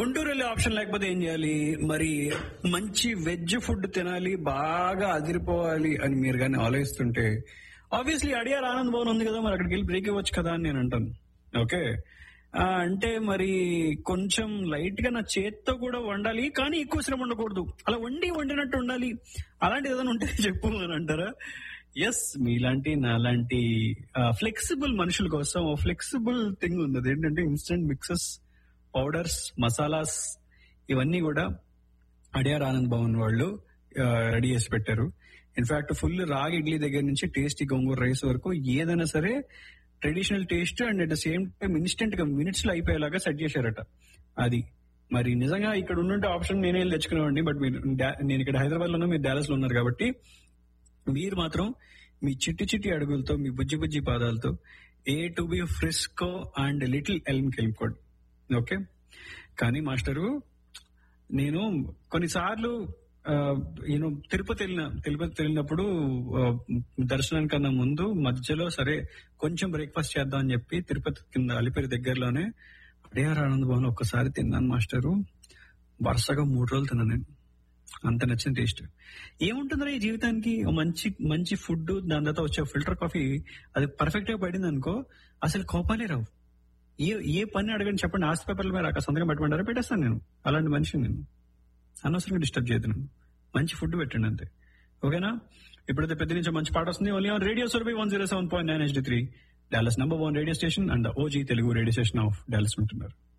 గుంటూరు వెళ్ళే ఆప్షన్ లేకపోతే ఏం చేయాలి మరి మంచి వెజ్ ఫుడ్ తినాలి బాగా అదిరిపోవాలి అని మీరు కానీ ఆలోచిస్తుంటే ఆబ్వియస్లీ అడియార్ ఆనంద్ భవన్ ఉంది కదా మరి అక్కడికి వెళ్ళి బ్రేక్ ఇవ్వచ్చు కదా అని నేను అంటాను ఓకే ఆ, అంటే మరి కొంచెం లైట్ గా నా చేత్తో కూడా వండాలి కానీ ఎక్కువ శ్రమ ఉండకూడదు అలా వండి వండినట్టు ఉండాలి అలాంటి ఏదైనా ఉంటే చెప్పు అని అంటారా ఎస్ మీలాంటి నాలాంటి ఫ్లెక్సిబుల్ మనుషుల కోసం ఫ్లెక్సిబుల్ థింగ్ ఉంది అది ఏంటంటే ఇన్స్టెంట్ మిక్సెస్ పౌడర్స్ మసాలాస్ ఇవన్నీ కూడా అడియార్ ఆనంద్ భవన్ వాళ్ళు రెడీ చేసి పెట్టారు ఇన్ఫాక్ట్ ఫుల్ రాగి ఇడ్లీ దగ్గర నుంచి టేస్టీ గోంగూర రైస్ వరకు ఏదైనా సరే traditional taste and at the same time instant గా మినిట్స్ లో అయిపోయేలాగా సెట్ చేశారట అది మరి నిజంగా ఇక్కడ ఉండుంటే ఆప్షన్ నేనే వెళ్ళి తెచ్చుకునేవాడిని బట్ మీరు డా- నేను ఇక్కడ హైదరాబాద్ లోనూ మీరు డాలస్ లో ఉన్నారు కాబట్టి మీరు మాత్రం మీ చిట్టి చిట్టి అడుగులతో మీ బుజ్జి బుజ్జి పాదాలతో A to B Frisco and Little Elm కెల్కోడ్ ఓకే కానీ మాస్టరు నేను కొన్నిసార్లు నేను తిరుపతి వెళ్ళిన తిరుపతి వెళ్ళినప్పుడు ఆ, దర్శనానికన్నా ముందు మధ్యలో సరే కొంచెం బ్రేక్ఫాస్ట్ చేద్దాం అని చెప్పి తిరుపతి కింద అలిపిరి దగ్గరలోనే అడియార్ ఆనంద్ భవన్ ఒక్కసారి తిన్నాను మాస్టరు వరుసగా మూడు రోజులు తిన్నాను నేను అంత నచ్చిన టేస్ట్ ఏముంటుందిరా ఈ జీవితానికి ఓ మంచి మంచి ఫుడ్ దాని తర్వాత వచ్చే ఫిల్టర్ కాఫీ అది పర్ఫెక్ట్ గా పడింది అనుకో అసలు కోపాలే రావు ఏ ఏ పని అడగండి చెప్పండి ఆస్తి పేపర్ల మీద అక్కడ సంతకం పెట్టమంటారా పెట్టేస్తాను నేను అలాంటి మనిషిని నేను అనవసరంగా డిస్టర్బ్ చేయదు నన్ను మంచి ఫుడ్ పెట్టండి అంతే ఓకేనా ఇప్పుడైతే పెద్ద నుంచి మంచి పాట వస్తుంది ఓన్లీ ఆన్ రేడియో సర్వే one zero seven point nine HD three Dallas number one radio station and OG Telugu radio station of Dallas ఉంటున్నారు